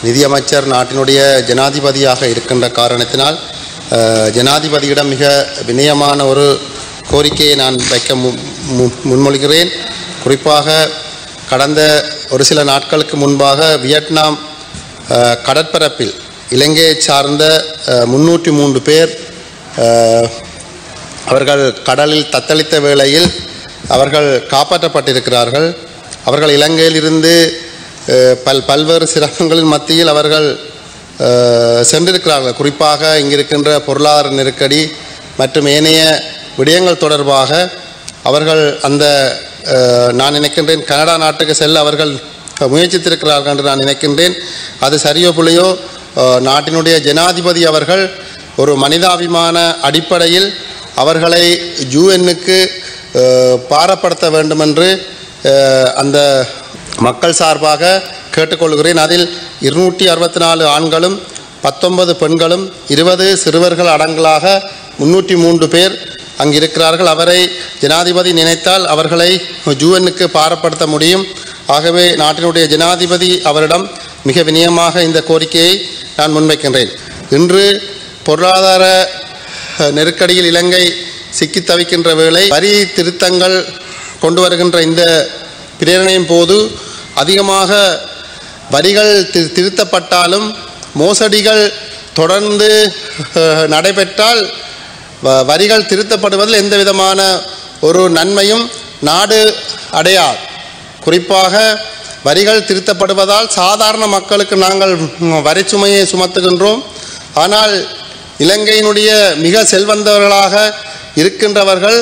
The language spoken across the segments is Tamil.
நிதியமைச்சர் நாட்டினுடைய ஜனாதிபதியாக இருக்கின்ற காரணத்தினால் அஹ், ஜனாதிபதியிடம் மிக வினயமான ஒரு கோரிக்கையை நான் வைக்க மு- மு- முன்மொழிகிறேன் குறிப்பாக கடந்த ஒரு சில நாட்களுக்கு முன்பாக வியட்நாம் அஹ், கடற்பரப்பில் இலங்கையை சார்ந்த முன்னூற்றி மூன்று பேர் அஹ், அவர்கள் கடலில் தத்தளித்த வேளையில் அவர்கள் காப்பாற்றப்பட்டிருக்கிறார்கள் அவர்கள் இலங்கையிலிருந்து அஹ், பல் பல்வேறு சிரமங்களின் மத்தியில் அவர்கள் அஹ், சென்றிருக்கிறார்கள் குறிப்பாக இங்கிருக்கின்ற பொருளாதார நெருக்கடி மற்றும் ஏனைய விடயங்கள் தொடர்பாக அவர்கள் அந்த அஹ், நான் நினைக்கின்றேன் கனடா நாட்டுக்கு செல்ல அவர்கள் முயற்சித்திருக்கிறார்கள் என்று நான் நினைக்கின்றேன் அது சரியோ புள்ளையோ அஹ், நாட்டினுடைய ஜனாதிபதி அவர்கள் ஒரு மனிதாபிமான அடிப்படையில் அவர்களை யூஎன்னுக்கு பாரப்படுத்த வேண்டுமென்று அஹ், அந்த மக்கள் சார்பாக கேட்டுக்கொள்கிறேன் அதில் இருநூற்றி அறுபத்தி நாலு ஆண்களும் பத்தொன்பது பெண்களும் இருபது சிறுவர்கள் அடங்கலாக முன்னூற்றி மூன்று பேர் அங்கு இருக்கிறார்கள் அவரை ஜனாதிபதி நினைத்தால் அவர்களை யூஎன்னுக்கு பாரப்படுத்த முடியும் ஆகவே நாட்டினுடைய ஜனாதிபதி அவரிடம் மிக வினயமாக இந்த கோரிக்கையை நான் முன்வைக்கின்றேன் இன்று பொருளாதார அஹ், நெருக்கடியில் இலங்கை சிக்கித் தவிக்கின்ற வேளை வரி திருத்தங்கள் கொண்டு வருகின்ற இந்த பிரேரணையின் போது அதிகமாக வரிகள் தி- திருத்தப்பட்டாலும் மோசடிகள் தொடர்ந்து அஹ், நடைபெற்றால் வ- வரிகள் திருத்தப்படுவதில் எந்த விதமான ஒரு நன்மையும் நாடு அடையாது குறிப்பாக வரிகள் திருத்தப்படுவதால் சாதாரண மக்களுக்கு நாங்கள் ம், வரிச்சுமையை சுமத்துகின்றோம் ஆனால் இலங்கையினுடைய மிக செல்வந்தவர்களாக இருக்கின்றவர்கள்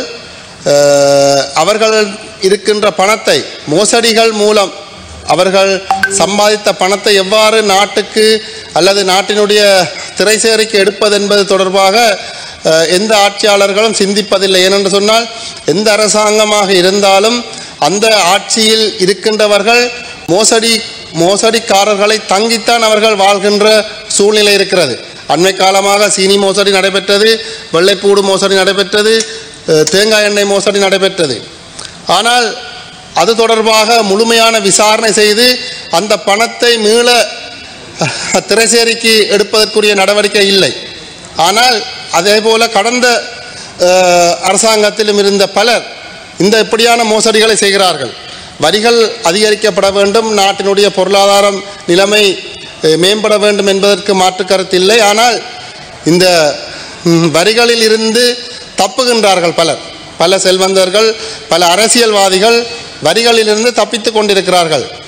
அஹ், அவர்கள் இருக்கின்ற பணத்தை மோசடிகள் மூலம் அவர்கள் சம்பாதித்த பணத்தை எவ்வாறு நாட்டுக்கு அல்லது நாட்டினுடைய திரைசேரிக்கு எடுப்பது என்பது தொடர்பாக அஹ், எந்த ஆட்சியாளர்களும் சிந்திப்பதில்லை ஏனென்று சொன்னால் எந்த அரசாங்கமாக இருந்தாலும் அந்த ஆட்சியில் இருக்கின்றவர்கள் மோசடி மோசடிக்காரர்களை தங்கித்தான் அவர்கள் வாழ்கின்ற சூழ்நிலை இருக்கிறது அண்மை காலமாக சீனி மோசடி நடைபெற்றது வெள்ளைப்பூடு மோசடி நடைபெற்றது அஹ், தேங்காய் எண்ணெய் மோசடி நடைபெற்றது ஆனால் அது தொடர்பாக முழுமையான விசாரணை செய்து அந்த பணத்தை மீள திரைசேரிக்கு எடுப்பதற்குரிய நடவடிக்கை இல்லை ஆனால் அதே போல கடந்த அஹ், அரசாங்கத்திலும் இருந்த பலர் இந்த இப்படியான மோசடிகளை செய்கிறார்கள் வரிகள் அதிகரிக்கப்பட வேண்டும் நாட்டினுடைய பொருளாதாரம் நிலைமை அஹ், மேம்பட வேண்டும் என்பதற்கு மாற்று கருத்து இல்லை ஆனால் இந்த ம், வரிகளில் இருந்து தப்புகின்றார்கள் பலர் பல செல்வந்தர்கள் பல அரசியல்வாதிகள் வரிகளிலிருந்து தப்பித்துக் கொண்டிருக்கிறார்கள்